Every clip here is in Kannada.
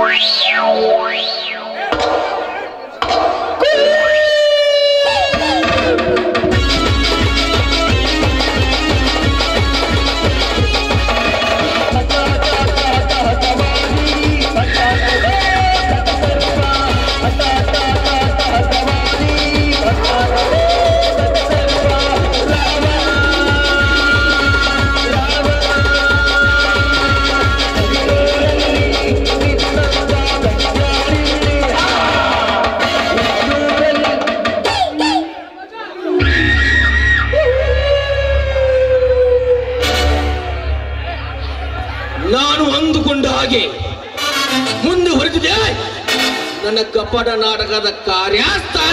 ನಾನು ಅಂದುಕೊಂಡ ಹಾಗೆ ಮುಂದೆ ಹೊರಟಿದೆ ನನ್ನ ಕಪಟ ನಾಟಕದ ಕಾರ್ಯಸ್ಥಾನ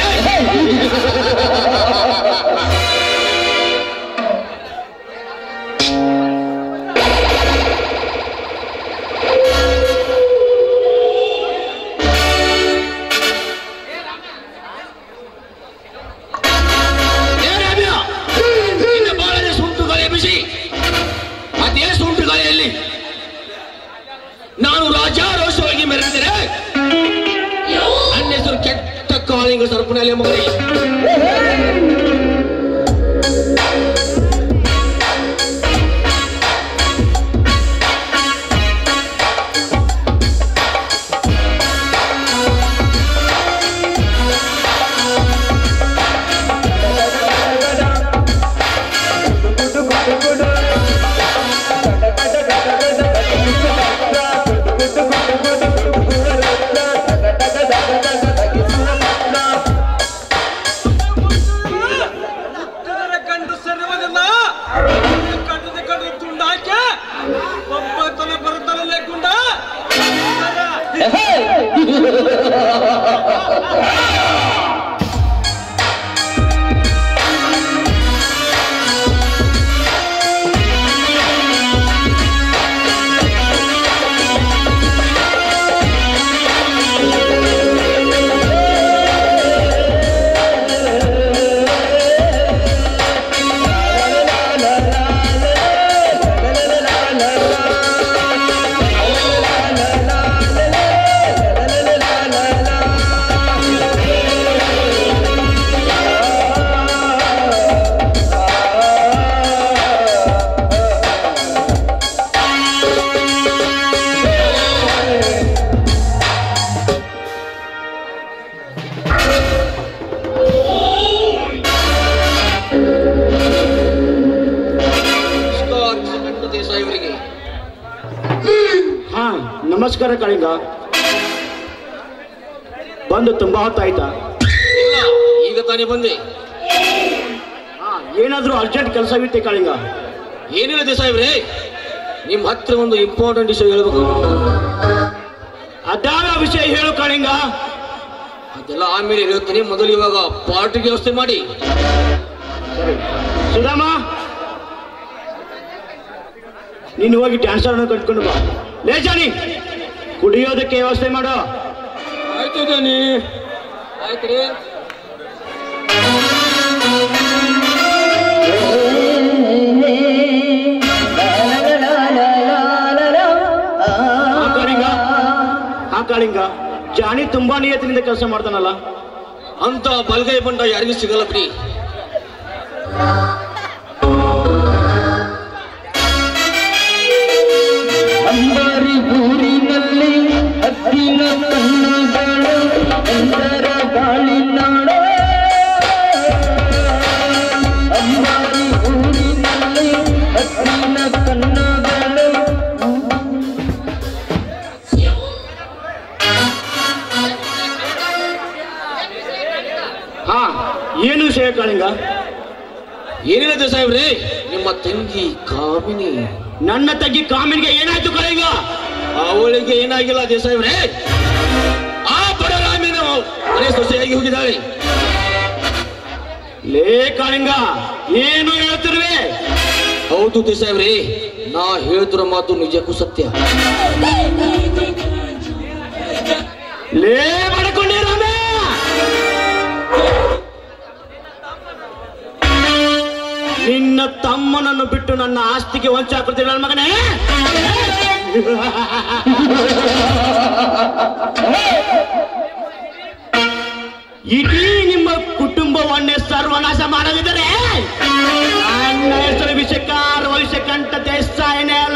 ಏ ರಾಮ್ಯ, ನಿನ್ನ ಬಾಳನೆ ಸುಂಟು ಗಾಳಿ ಬಿಸಿ ಅದೇ ಸುಂಟು ಗಾಳಿಯಲ್ಲಿ ನಾನು ರಾಜಾರೋಷವಾಗಿ ಮೆರೆದರೆ ನನ್ನ ಹೆಸರು ಕೆಟ್ಟ ಕಾಳಿಂಗ ಸರ್ಪಣೆಯಲ್ಲಿ ಮಗನೇ ಜನರ ಕಂಡು ಸರ್ವದಲ್ಲ ಕಂಡದ ಕಂಡು ತುಂಡಾಕೆ ಒಬ್ಬ ತಲೆ ಬರುತ್ತಲೇ ಗುಂಡ ನಮಸ್ಕಾರ ಶ್ರೀಕಂಠ ದೇಸಾಯಿ ಅವರಿಗೆ ಹಾ ನಮಸ್ಕಾರ ಕಾಳಿಂಗ ಬಂದು ತುಂಬಾ ಹೊತ್ತಾಯ್ತಾ ಇಲ್ಲ ಈಗ ತಾನೇ ಬಂದೆ ಹಾ ಏನಾದ್ರೂ ಅರ್ಜೆಂಟ್ ಕೆಲಸವಿತ್ತೆ ಕಾಳಿಂಗ ಏನಿಲ್ಲ ದೇಸಾಯಿ ಅವರೇ ನಿಮ್ಮ ಹತ್ರ ಒಂದು ಇಂಪಾರ್ಟೆಂಟ್ ವಿಷಯ ಹೇಳ್ಬೇಕು ಅದಾವ ವಿಷಯ ಹೇಳು ಕಾಳಿಂಗ ಅದೆಲ್ಲ ಆಮೇಲೆ ಹೇಳ್ತೀನಿ ಮೊದಲು ಇವಾಗ ಪಾರ್ಟಿಗೆ ವ್ಯವಸ್ಥೆ ಮಾಡಿ ಸುಧಾಮ ನೀನು ಹೋಗಿ ಡ್ಯಾನ್ಸರ್ ಕಟ್ಕೊಂಡು ಬಾ ಲೇ ಜಾನಿ ಕುಡಿಯೋದಕ್ಕೆ ವ್ಯವಸ್ಥೆ ಮಾಡು ಆಯ್ತು ಜಾನಿ ಆಯ್ತು ರೀ ಹಾ ಕಾಳಿಂಗ ಹಾ ಕಾಳಿಂಗ ಜಾನಿ ತುಂಬಾ ನಿಯತ್ತಿನಿಂದ ಕೆಲಸ ಮಾಡ್ತಾನಲ್ಲ ಅಂತ ಬಲ್ಗೈ ಬಂಡ ಯಾರಿಗೂ ಸಿಗಲ್ಲ ಬಿಡಿ ಅಂಬಾರಿ ಊರಿನಲ್ಲಿ ಹತ್ತಿನ ಕಣ್ಣುಗಳು ಎಂದರ ಗಾಳಿ ನಾಡು ಅಂಬಾರಿ ಊರಿನಲ್ಲಿ ಹತ್ತಿನ ಕಣ್ಣುಗಳು ಹಾ ಏನು ವಿಷಯ ಕಾಳಿಂಗ ಏನಿಲ್ಲ ದೇಸಾಯಿವ್ರೆ ನಿಮ್ಮ ತಂಗಿ ಕಾಮಿನಿ ನನ್ನ ತಗ್ಗಿ ಕಾಮಿನ್ಗೆ ಏನಾಯ್ತು ಕಾಳಿಂಗ ಅವಳಿಗೆ ಏನಾಗಿಲ್ಲ ದೇಸಾಯಿವ್ರೆ ಆ ಬಡರಾಮಿನ ಮನೆ ಸೊಸೆಯಾಗಿ ಹೋಗಿದ್ದಾಳೆ ಲೇ ಕಾಳಿಂಗ ಏನು ಹೇಳ್ತಿರುವೆ ಹೌದು ದೇಸಾಯಿವ್ರೆ ನಾ ಹೇಳ್ತಿರೋ ಮಾತು ನಿಜಕ್ಕೂ ಸತ್ಯ ಲೇ ಮಾಡ್ಕೊಂಡೆ ರಾಮ ನಿನ್ನ ತಮ್ಮನನ್ನು ಬಿಟ್ಟು ನನ್ನ ಆಸ್ತಿಗೆ ವಂಚ ಹಾಕೊಳ್ತೀನಿ ನನ್ನ ಮಗನೇ ಇಡೀ ನಿಮ್ಮ ಕುಟುಂಬವನ್ನೇ ಸರ್ವನಾಶ ಮಾಡದಿದ್ದರೆ ನನ್ನ ಹೆಸರು ವಿಷಕಾರ ಭವಿಷ್ಯಕಂಠ ದೇಸಾಯನೇ ಅಲ್ಲ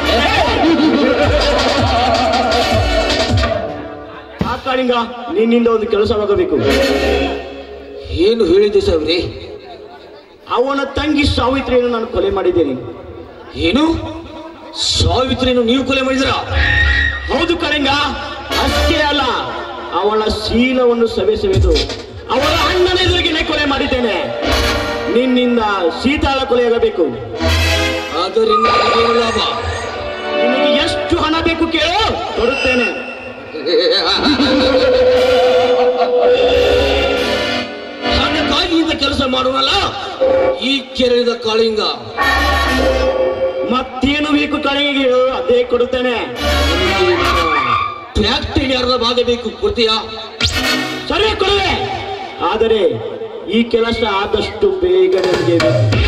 ಆ ಕಾಳಿಂಗ ನಿನ್ನಿಂದ ಒಂದು ಕೆಲಸವಾಗಬೇಕು ಏನು ಹೇಳಿದೆ ಸಾವ್ರಿ ಅವನ ತಂಗಿ ಸಾವಿತ್ರಿಯನ್ನು ನಾನು ಕೊಲೆ ಮಾಡಿದ್ದೇನೆ ಏನು ಸಾವಿತ್ರಿಯನ್ನು ನೀವು ಕೊಲೆ ಮಾಡಿದಿರಾ ಹೌದು ಕಳಿಂಗ ಅಷ್ಟೇ ಅಲ್ಲ ಅವಳ ಶೀಲವನ್ನು ಸವೆಸೆವೆದು ಅವಳ ಅಣ್ಣನ ಎದುರಿಗೆನೆ ಕೊಲೆ ಮಾಡಿದ್ದೇನೆ ನಿನ್ನಿಂದ ಶೀತಾಳ ಕೊಲೆಯಾಗಬೇಕು ಆದ್ದರಿಂದ ನನಗೇನು ಲಾಭ ನಿನಗೆ ಎಷ್ಟು ಹಣ ಬೇಕು ಕೇಳು ಕೊಡುತ್ತೇನೆ ಹಣಕ್ಕಾಗಿ ಇಂಥ ಕೆಲಸ ಮಾಡುವಲ್ಲ ಈ ಕೆರಳಿದ ಕಾಳಿಂಗ ಮತ್ತೇನು ಬೇಕು ಕಳಿಗೆ ಹೇಳು ಅದೇ ಕೊಡುತ್ತೇನೆ ಫ್ಯಾಕ್ಟರಿ ಅರ್ಧ ಭಾಗ ಬೇಕು ಕೊಡ್ತೀಯಾ ಸರಿ ಕೊಡುವೆ ಆದರೆ ಈ ಕೆಲಸ ಆದಷ್ಟು ಬೇಗ ನನಗೆ ಬೇಕು.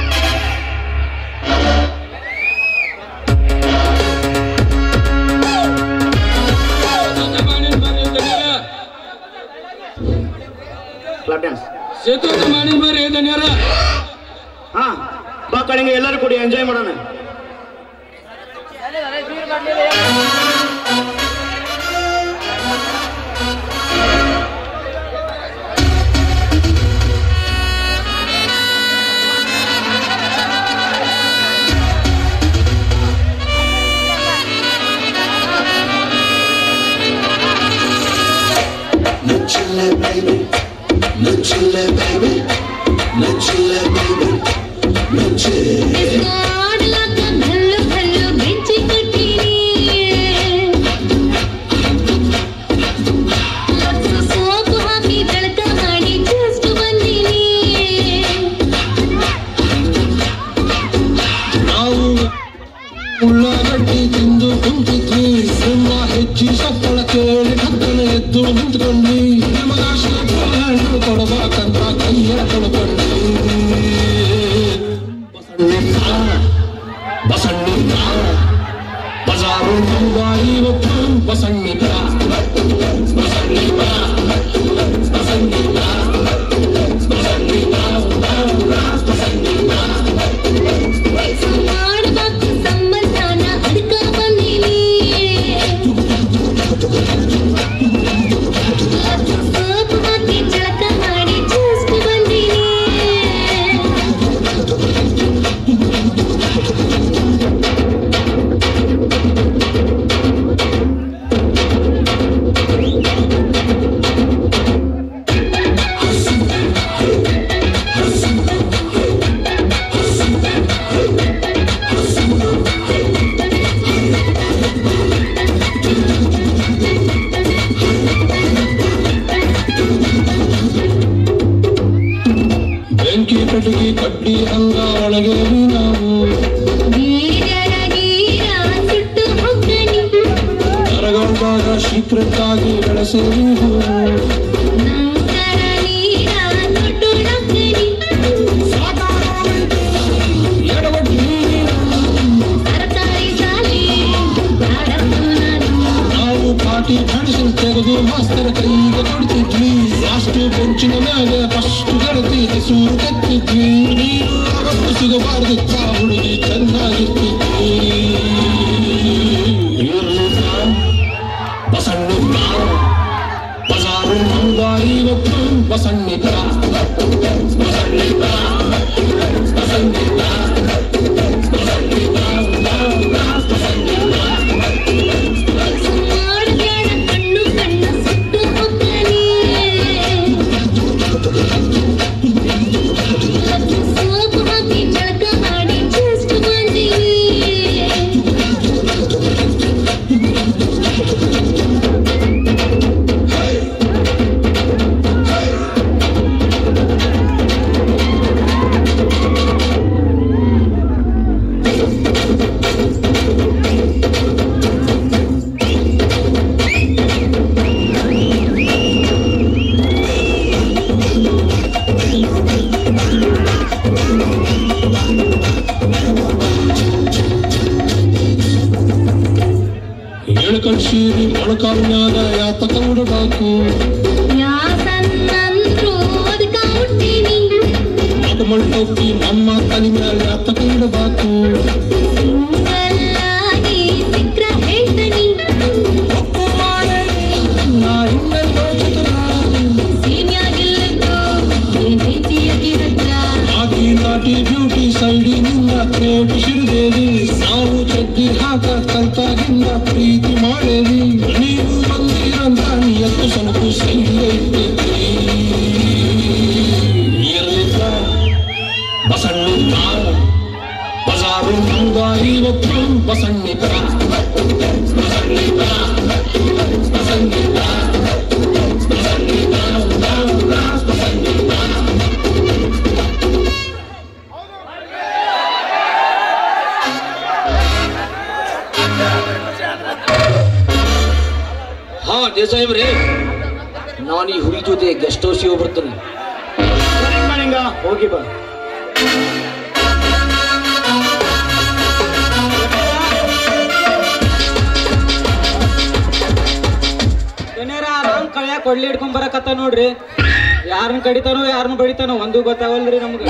Clap dance. ಹಾ ಬಾ ಕಳಿಂಗ ಎಲ್ಲರೂ ಕೂಡಿ ಎಂಜಾಯ್ ಮಾಡೋಣ No chile, baby. No chile, baby. No chile, baby. No chile. ಆಡ್ಲಕ್ಕ ಭಲ್ಲು ಭಲ್ಲು ಬೆಂಚಿ ಕಟ್ಟೀನಿ ಲಕ್ಸ ಸೋಪು ಹಾಕಿ ಜಳಕ ಮಾಡಿ ಜಸ್ಟ್ ಬಂದೀನಿ ನಾವು ಉಳ್ಳಾಗಡ್ಡಿ ತಿಂದು ಕುಂತಿದ್ವಿ ನಿಮ್ಮ ಹೆಚ್ಚಿ ಸಪ್ಪಳ ಕೇಳಿ ಕತ್ತನ ಎದ್ದು ನಿಂತ್ಕೊಂಡ್ವಿ ನಿಮಗಾಶಿ ಹಣ್ಣು ಕೊಡಬೇಕಂತ ಕೈಯ ಕೊಡ್ಕೊಂಡ್ವಿ ಬಸಣ್ಣಿದ್ದ ಬಜಾರು ನಮ್ಗ ಇವತ್ತು ಬಸಣ್ಣಿದ್ದ ಮಾಡ್ಬೇಕು ಸಂಬಂಧನ ಅದಕ್ಕ ಬಂದೀನಿ ಲಕ್ಸ ಸೋಪು ಹಾಕಿ ಜಳಕ ಮಾಡಿ ಜಸ್ಟ್ ಬಂದೀನಿ ಬೆಂಕಿ ಕಟ್ಟಿಗೆ ಕಡ್ಡಿ ಹಂಗ ಒಳಗೆ ನಾವು ಗೀರ ಗೀರ ಸುಟ್ಟು ಹೊಕ್ಕನಿ ಕರಗಂಡಾಗ ಸೀಕ್ರೆಟ್ ಆಗಿ ಬೆಳೆಸಿರಿ ನಂತರ ನೀರ ಸುಟ್ಟು ನಕ್ಕನಿ ಸರ್ಕಾರಿ ಶಾಲೆ ಬ್ಯಾಡಪ್ಪು ನಾನು ನಾವು ಪಾಟಿ ಮೆಡಿಸಿನ್ ತೆಗೆದು ಮಾಸ್ತರ ಕೈಗೆ ಕೊಡ್ತಿದ್ವಿ ಲಾಸ್ಟ್ ಬೆಂಚಿನ ಮೇಲೆ ಫಸ್ಟ್ ಗೆಳತಿ ಹೆಸರು ಕೆತ್ತಿದ್ವಿ ನೀನು ಅವತ್ತು ಸಿಗಬಾರ್ದಿತ್ತ ಹುಡುಗಿ ಚೆನ್ನಾಗಿರ್ತಿದ್ವಿ ಬಸಣ್ಣಿದ್ದ ಬಜಾರು ನಮ್ಗ ಇವತ್ತು ಬಸಣ್ಣಿದ್ದ ಬಸಣ್ಣಿದ್ದ ಬಸಣ್ಣಿದ್ದ ಮಾಡ್ಬೇಡ ಕಣ್ಣು ಕಣ್ಣು ಸುಟ್ಟು ಹೊಕ್ಕನಿ ಸೋಪು ಹಾಕಿ ಜಳಕ ಮಾಡಿ ಜಸ್ಟ್ ಬಂದೀನಿ ಸೀರಿ ಮೊಳಕಾಲ್ ಮ್ಯಾಗ ಯಾತಕ ಉಡಬೇಕು ಯಾ ಸಣ್ಣಂದ್ರು ಅದಕ್ಕ ಹುಟ್ಟೀನಿ ಮಗಮಳ್ ಟೋಪಿ ನಮ್ಮ ತಲೆ ಮ್ಯಾಲ ಯಾತಕ ಇಡಬೇಕು ಸಿಂಗಲ್ಲಾಗಿ ಸಿಕ್ರ ಹೇಳ್ತನಿ ನಾ ಹಿಂಗೆಲ್ಲೋ ಚತುರ ಸೀನ್ಯಾಗಿಲ್ಲದ್ದು ಏನ್ ರೀತಿಯಾಗಿ ಹತ್ರ ಆಕಿ ನಾಟಿ ಬ್ಯೂಟಿ ಸೈಡಿನಿಂದ ಕ್ರೇಟ್ ಸಿಡಿದೇವಿ ನಾವು ಚಡ್ಡಿ ಹಾಕ ಕಲ್ತಾಗಿಂದ ಪ್ರೀತಿ ಮಾಡೇವಿ ನೀವು ಬಂದಿರಂತ ನಿಯತ್ತು ಸನಕು ಸೈಡಿಗೆ ಇಟ್ಟಿದ್ರಿ ಇರ್ಲಿಲ್ಲ ಬಸಣ್ಣಿದ್ದ ಬಜಾರು ಮುಂದ ಇವತ್ತು ಬಸಣ್ಣಿದ್ದ ಬಸಣ್ಣಿದ್ದ ಬಸಣ್ಣಿದ್ದ ಹಾ ದೇಸಾಯಿಬ್ರಿ ನಾನು ಈ ಹುಡುಗಿ ಜೊತೆ ಗೆಸ್ಟ್ ಹೌಸಿಗೆ ಬರ್ತೀನಿ ಸರಿ ಕಣಿಂಗ ಹೋಗಿ ಬಾ ಏನಾರ ನಮ್ ಕಳ್ಯಾಕ ಕೊಡ್ಲಿ ಹಿಡ್ಕೊಂಡ್ ಬರಕತ್ತ ನೋಡ್ರಿ ಯಾರನ್ನ ಕಡಿತಾನೋ ಯಾರನ್ನ ಬಡಿತಾನೋ ಒಂದು ಗೊತ್ತಾಗಲ್ರಿ ನಮ್ಗೆ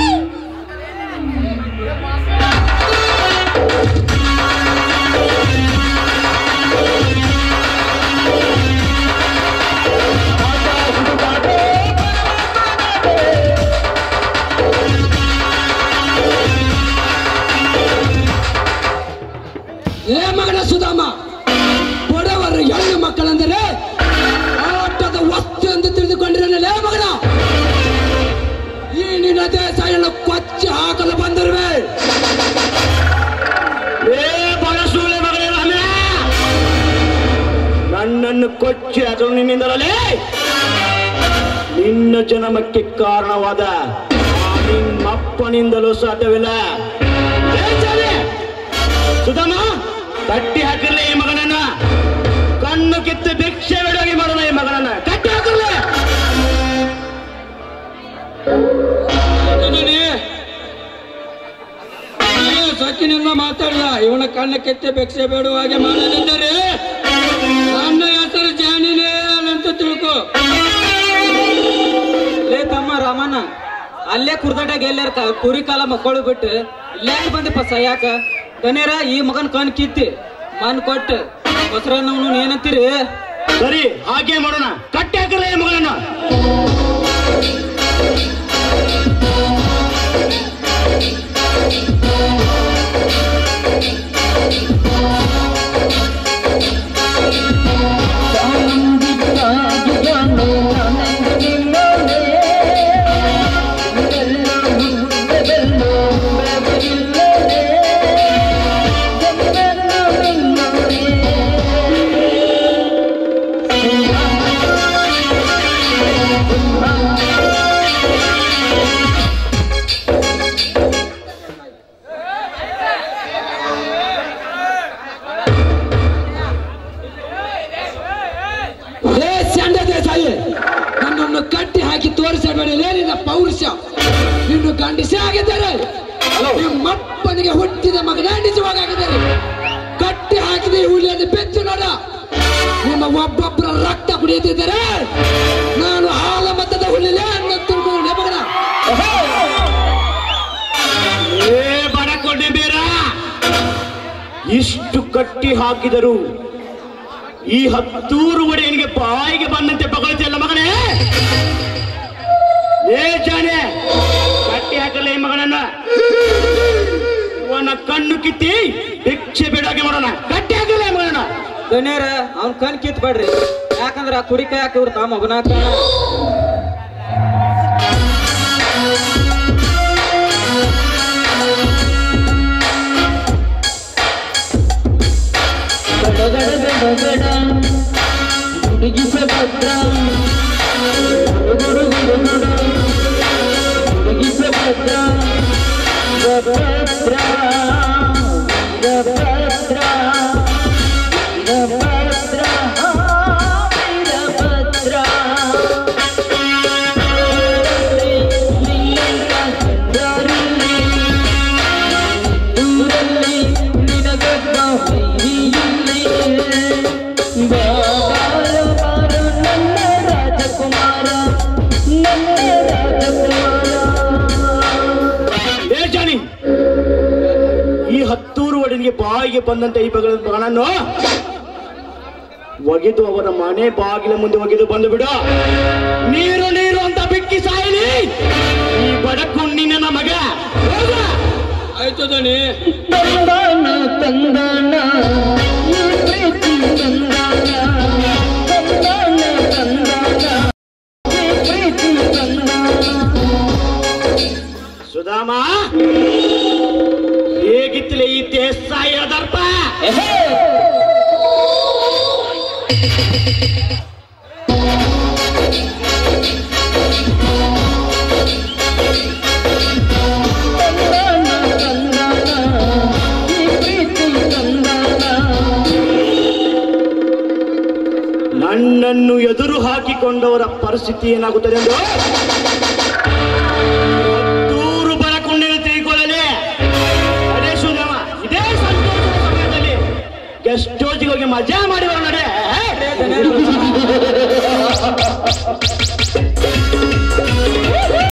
ಏ ಮಗನ ಸುಧಾಮ ಬಡವರ ಹೆಣ್ಣು ಮಕ್ಕಳೆಂದರೆ ಆಟದ ವಸ್ತು ಎಂದು ತಿಳಿದುಕೊಂಡಿರಲಿಲ್ಲ ಮಗನ ಈ ನಿನ್ನ ದೇಶವನ್ನು ಕೊಚ್ಚಿ ಹಾಕಲು ಬಂದಿರುವೆ ಏ ಬಲಸೂಳೆ ಮಗನೇ ರಾಮೇ! ನನ್ನನ್ನು ಕೊಚ್ಚಿ ಅದು ನಿನ್ನಿಂದಲೇ ನಿನ್ನ ಜನ್ಮಕ್ಕೆ ಕಾರಣವಾದ ಆ ನಿಮ್ಮಪ್ಪನಿಂದಲೂ ಸಾಧ್ಯವಿಲ್ಲ ಏ ಜಾನೆ! ಸುಧಮ್ಮ ಕಟ್ಟಿ ಹಾಕಿರ್ಲಿ ಈ ಮಗನನ್ನ ಕಣ್ಣು ಕಿತ್ತು ಭಿಕ್ಷೆ ಬಿಡೋಗಿ ಮಾಡೋಣ ಈ ಮಗನನ್ನ ಕಟ್ಟಿ ಹಾಕಿರ್ಲಿ ಸಕ್ಕಿನಿಂದ ಮಾತಾಡಲ್ಲ ಇವನ ಕಣ್ಣ ಕೆತ್ತೆ ಭಿಕ್ಷೆ ಬೇಡುವ ಹಾಗೆ ಮಾಡಲಿದ್ದರೆ ನನ್ನ ಹೆಸರು ಜಾನಿನೇ ಅಂತ ತಿಳ್ಕೊ ಲೇ ತಮ್ಮ ರಾಮಣ್ಣ ಅಲ್ಲೇ ಕುರ್ದಾಟಾಗ ಎಲ್ಲಾರ ಕ- ಕುರಿ ಕಾಲ ಮಕ್ಕಳು ಬಿಟ್ಟು ಇಲ್ಲೇ ಬಂದಪ್ಪ ಸಯ್ಯಾಕ ದನೇರ ಈ ಮಗನ್ ಕಣ್ ಕಿತ್ತಿ ಮನ್ ಕೊಟ್ಟು ಮೊಸರನ್ನವನು ಏನಂತೀರಿ ಸರಿ ಹಾಗೆ ಮಾಡೋಣ ಕಟ್ಟಿ ಹಾಕಿರ್ಲಿ ಈ ಮಗನನ್ನ ಏ ಚಂಡ ದೇಸಾಯಿ ನನ್ನನ್ನು ಕಟ್ಟಿ ಹಾಕಿ ತೋರಿಸಬೇಡಲೇ ನಿನ್ನ ಪೌರುಷ ನಿನ್ನು ಗಂಡಿಸೇ ಆಗಿದ್ದಾರೆ ನಿಮ್ಮಪ್ಪನಿಗೆ ಹುಟ್ಟಿದ ಮಗನೇ ನಿಜವಾಗಿದ್ದಾರೆ ಕಟ್ಟಿ ಹಾಕಿದ ಈ ಹುಲಿಯನ್ನು ಬೆಚ್ಚು ನೋಡ ನಿಮ್ಮ ಒಬ್ಬೊಬ್ಬರ ರಕ್ತ ಕುಡಿಯುತ್ತಿದ್ದರೆ ನಾನು ಹಾಲ ಮತದ ಹುಲಿಲೇ ಅನ್ನೋ ತಿಳ್ಕೊಂಡು ಮಗನ ಏ ಬಡಕೊಂಡೆ ಬೇರ ಇಷ್ಟು ಕಟ್ಟಿ ಹಾಕಿದರು ಈ ಹತ್ತೂರು ಒಡೆಯನಿಗೆ ಬಾಯಿಗೆ ಬಂದಂತೆ ಪಗಳಿತಿಯಲ್ಲ ಮಗನೇ ಏ ಜಾನೆ ಕಟ್ಟಿ ಹಾಕಲ್ಲ ಈ ಮಗನನ್ನ ಇವನ ಕಣ್ಣು ಕಿತ್ತಿ ಭಿಕ್ಷೆ ಬಿಡೋಕೆ ಮಾಡೋಣ ಕಟ್ಟಿ ಹಾಕಲ್ಲ ಈ ಮಗನನ್ನ ದನೇರ ಅವ್ನ್ ಕಣ್ ಕಿತ್ಬೇಡ್ರಿ ಯಾಕಂದ್ರ ಆ ಕುರಿ ಕಾಯಕ ಇವ್ರ ತಮ್ಮ ಒಬ್ಬನಾಕ ಹುಡುಗಿ ಸುಭದ್ರ ಹುಡುಗಿ ಸುಭದ್ರ ಸುಭದ್ರ ಸುಭದ್ರ ಸುಭದ್ರ ಸುಭದ್ರ ಊರಲ್ಲಿ ನಿನಗೊಬ್ಬ ವೈರಿಯಿಲ್ಲಿ ನಿನಗೆ ಬಾಯಿಗೆ ಬಂದಂತ ಈ ಬಗಳ ಮಗನನ್ನು ಒಗೆದು ಅವರ ಮನೆ ಬಾಗಿಲ ಮುಂದೆ ಒಗೆದು ಬಂದು ಬಿಡು ನೀರು ನೀರು ಅಂತ ಬಿಕ್ಕಿ ಸಾಯಲಿ ಈ ಬಡಕು ನಿನ್ನ ಮಗ ಹೋಗು. ಆಯ್ತು ದಣಿ ತಂದಾನ ತಂದಾನ ಈ ಪ್ರೀತಿ ತಂದಾನ ತಂದಾನ ತಂದಾನ ಈ ಪ್ರೀತಿ ತಂದಾನ ಸುಧಾಮ ಹೇಗಿತ್ತಲೆ ಈ ದೇಸಾಯ ದರ್ಪ ತಂದಾನ ತಂದಾನ ಈ ಪ್ರೀತಿ ತಂದಾನ ನನ್ನನ್ನು ಎದುರು ಹಾಕಿಕೊಂಡವರ ಪರಿಸ್ಥಿತಿ ಏನಾಗುತ್ತದೆ ಎಂದು ಹತ್ತೂರು ಬರಕೊಂಡಿರು ತಿಳ್ಕೊಳ್ಳಲಿ ಅದೇ ಸುಧಾಮ ಇದೇ ಸಂತೋಷದ ಸಮಯದಲ್ಲಿ ಗೆಸ್ಟ್ ಹೌಸ್ಗೆ ಹೋಗಿ ಮಜಾ ಮಾಡಿ ನಡೆ